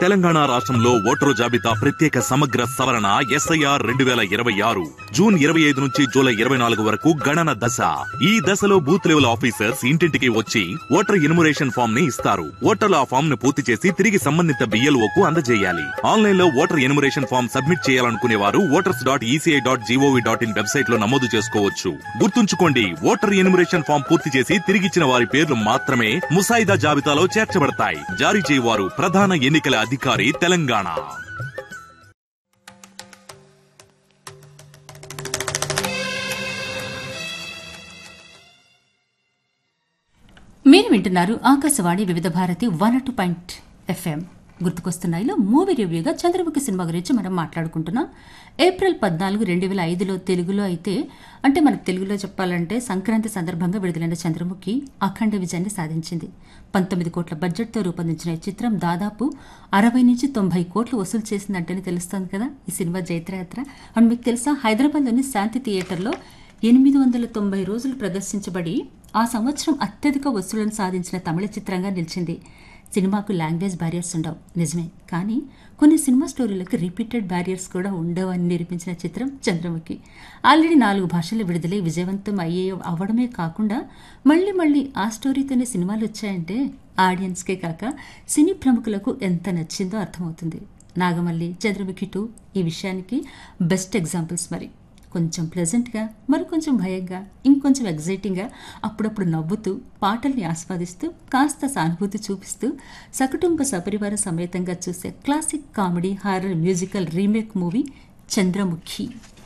తెలంగాణ రాష్ట్రంలో ఓటరు జాబితా ప్రత్యేక సమగ్ర సవరణ ఎస్ఐఆర్ రెండు వేల ఇరవై ఆరు జూన్ ఇరవై ఐదు నుంచి జూలై ఇరవై నాలుగు వరకు గణన దశ ఈ దశలో బూత్ లెవెల్ ఆఫీసర్స్ ఇంటింటికి వచ్చి ఓటర్ ఇనుమరేషన్ ఫామ్ ని ఇస్తారు ఓటర్లు ఆ ఫామ్ ను పూర్తి చేసి తిరిగి సంబంధిత బిఎల్ఓ కు అందజేయాలి ఆన్లైన్ లో ఓటర్ ఎనుమరేషన్ ఫామ్ సబ్మిట్ చేయాలనుకునే వారు voters dot ECI dot GOV dot in website లో నమోదు చేసుకోవచ్చు గుర్తుంచుకోండి ఓటర్ ఎనుమరేషన్ ఫామ్ పూర్తి చేసి తిరిగిచ్చిన వారి పేర్లు మాత్రమే ముసాయిదా జాబితాలో చేర్చబడతాయి జారీ చేయవారు ప్రధాన ఎన్నికల అధికారి తెలంగాణ మీరు వింటున్నారు Akashvani Vividh Bharati one two point FM గుర్తుకొస్తున్నాయిలో మూవీ రివ్యూగా చంద్రముఖి సినిమా గురించి మనం మాట్లాడుకుంటున్నాం ఏప్రిల్ పద్నాలుగు రెండు వేల ఐదులో తెలుగులో అయితే అంటే మనకు తెలుగులో చెప్పాలంటే సంక్రాంతి సందర్భంగా విడుదలైన చంద్రముఖి అఖండ విజయాన్ని సాధించింది పంతొమ్మిది కోట్ల బడ్జెట్తో రూపొందించిన ఈ చిత్రం దాదాపు అరవై నుంచి తొంభై కోట్లు వసూలు చేసిందంటేనే తెలుస్తోంది కదా ఈ సినిమా జైత్రయాత్ర అండ్ మీకు తెలుసా హైదరాబాద్లోని శాంతి థియేటర్లో ఎనిమిది వందల తొంభై రోజులు ప్రదర్శించబడి ఆ సంవత్సరం అత్యధిక వసూళ్లను సాధించిన తమిళ చిత్రంగా నిలిచింది సినిమాకు లాంగ్వేజ్ బ్యారియర్స్ ఉండవు నిజమే కానీ కొన్ని సినిమా స్టోరీలకు రిపీటెడ్ బ్యారియర్స్ కూడా ఉండవని నిరూపించిన చిత్రం చంద్రముఖి ఆల్రెడీ నాలుగు భాషలు విడుదలై విజయవంతం అయ్యే అవ్వడమే కాకుండా మళ్ళీ మళ్ళీ ఆ స్టోరీతోనే సినిమాలు వచ్చాయంటే ఆడియన్స్కే కాక సినీ ప్రముఖులకు ఎంత నచ్చిందో అర్థమవుతుంది నాగమల్లి చంద్రముఖి టూ ఈ విషయానికి బెస్ట్ ఎగ్జాంపుల్స్ మరి కొంచెం ప్లెజెంట్గా మరి కొంచెం భయంగా ఇంకొంచెం ఎగ్జైటింగ్గా అప్పుడప్పుడు నవ్వుతూ పాటల్ని ఆస్వాదిస్తూ కాస్త సానుభూతి చూపిస్తూ సకుటుంబ సపరివార సమేతంగా చూసే classic comedy horror musical remake movie Chandramukhi